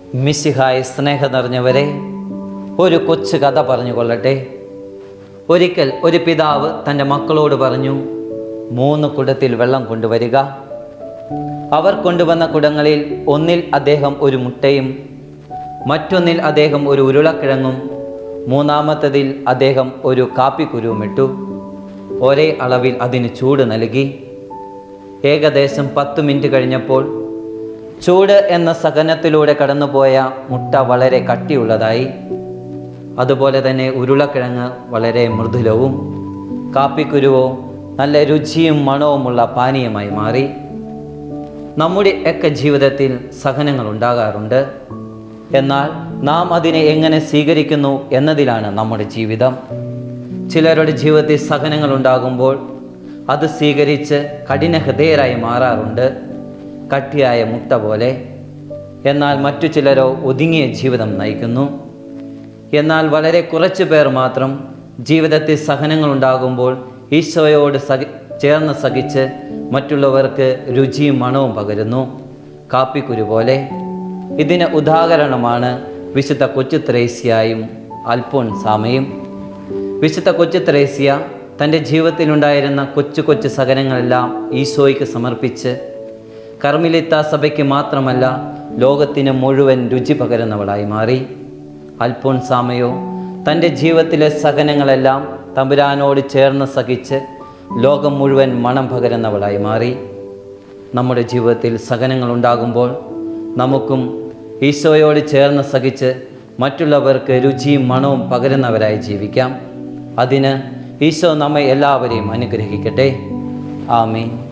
മിശിഹായ സ്നേഹം നിറഞ്ഞവരെ ഒരു കൊച്ചു കഥ പറഞ്ഞു കൊള്ളട്ടെ ഒരിക്കൽ ഒരു പിതാവ് തൻ്റെ മക്കളോട് പറഞ്ഞു മൂന്ന് കുടത്തിൽ വെള്ളം കൊണ്ടുവരിക അവർ കൊണ്ടുവന്ന കുടങ്ങളിൽ ഒന്നിൽ അദ്ദേഹം ഒരു മുട്ടയും മറ്റൊന്നിൽ അദ്ദേഹം ഒരു ഉരുളക്കിഴങ്ങും മൂന്നാമത്തതിൽ അദ്ദേഹം ഒരു കാപ്പിക്കുരുവും ഇട്ടു ഒരേ അളവിൽ അതിന് ചൂട് നൽകി ഏകദേശം പത്ത് മിനിറ്റ് കഴിഞ്ഞപ്പോൾ ചൂട് എന്ന സഹനത്തിലൂടെ കടന്നുപോയ മുട്ട വളരെ കട്ടിയുള്ളതായി അതുപോലെ തന്നെ ഉരുളക്കിഴങ്ങ് വളരെ മൃദുലവും കാപ്പിക്കുരുവോ നല്ല രുചിയും മണവുമുള്ള പാനീയമായി മാറി നമ്മുടെ ഒക്കെ ജീവിതത്തിൽ സഹനങ്ങൾ ഉണ്ടാകാറുണ്ട് എന്നാൽ നാം അതിനെ എങ്ങനെ സ്വീകരിക്കുന്നു എന്നതിലാണ് നമ്മുടെ ജീവിതം ചിലരുടെ ജീവിതത്തിൽ സഹനങ്ങൾ ഉണ്ടാകുമ്പോൾ അത് സ്വീകരിച്ച് കഠിന ഹൃദയരായി മാറാറുണ്ട് കട്ടിയായ മുട്ട പോലെ എന്നാൽ മറ്റു ചിലരോ ഒതുങ്ങിയ ജീവിതം നയിക്കുന്നു എന്നാൽ വളരെ കുറച്ച് പേർ മാത്രം ജീവിതത്തിൽ സഹനങ്ങൾ ഉണ്ടാകുമ്പോൾ ഈശോയോട് സഹി ചേർന്ന് സഹിച്ച് മറ്റുള്ളവർക്ക് രുചിയും മണവും പകരുന്നു കാപ്പിക്കുരു പോലെ ഇതിന് ഉദാഹരണമാണ് വിശുദ്ധ കൊച്ചു ത്രേസ്യായും അൽഫോൺ സാമയും വിശുദ്ധ കൊച്ചു ത്രേസ്യ തൻ്റെ ജീവിതത്തിലുണ്ടായിരുന്ന കൊച്ചു കൊച്ചു സഹനങ്ങളെല്ലാം ഈശോയ്ക്ക് സമർപ്പിച്ച് കർമ്മിലിത്ത സഭയ്ക്ക് മാത്രമല്ല ലോകത്തിന് മുഴുവൻ രുചി പകരുന്നവളായി മാറി അൽഫോൺ സാമയോ തൻ്റെ ജീവിതത്തിലെ സഹനങ്ങളെല്ലാം തമ്പുരാനോട് ചേർന്ന് സഹിച്ച് ലോകം മുഴുവൻ മണം പകരുന്നവളായി മാറി നമ്മുടെ ജീവിതത്തിൽ സഹനങ്ങൾ ഉണ്ടാകുമ്പോൾ നമുക്കും ഈശോയോട് ചേർന്ന് സഹിച്ച് മറ്റുള്ളവർക്ക് രുചിയും മണവും പകരുന്നവരായി ജീവിക്കാം അതിന് ഈശോ നമ്മെ എല്ലാവരെയും അനുഗ്രഹിക്കട്ടെ ആമീൻ